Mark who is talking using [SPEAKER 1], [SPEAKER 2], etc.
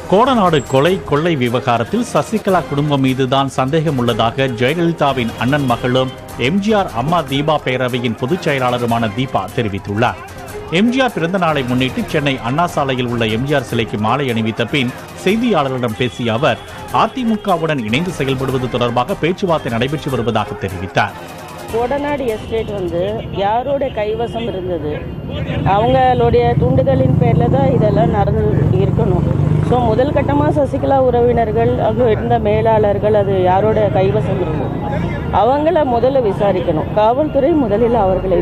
[SPEAKER 1] கோடநாடு கொலை கொள்ளை விவகாரத்தில் சசிகலா குடும்பம் மீதுதான் சந்தேகம் உள்ளதாக ஜெயலலிதாவின் அண்ணன் மகளும் எம்ஜிஆர் அம்மா தீபா பேரவையின் பொதுச் செயலாளருமான தீபா தெரிவித்துள்ளார் எம்ஜிஆர் பிறந்த நாளை முன்னிட்டு சென்னை அண்ணா சாலையில் உள்ள எம்ஜிஆர் சிலைக்கு மாலை அணிவித்த பின் செய்தியாளர்களிடம் பேசிய அவர் அதிமுகவுடன் இணைந்து செயல்படுவது தொடர்பாக பேச்சுவார்த்தை நடைபெற்று வருவதாக தெரிவித்தார்
[SPEAKER 2] கோடநாடு எஸ்டேட் வந்து யாரோட கைவசம் இருந்தது அவங்களுடைய தூண்டுதலின் பேரில் தான் இதெல்லாம் நடந்து இருக்கணும் ஸோ முதல் கட்டமாக சசிகலா உறவினர்கள் அங்கே இருந்த மேலாளர்கள் அது யாரோட கைவசம் இருக்கும் அவங்கள முதல்ல விசாரிக்கணும் காவல்துறை முதலில் அவர்களை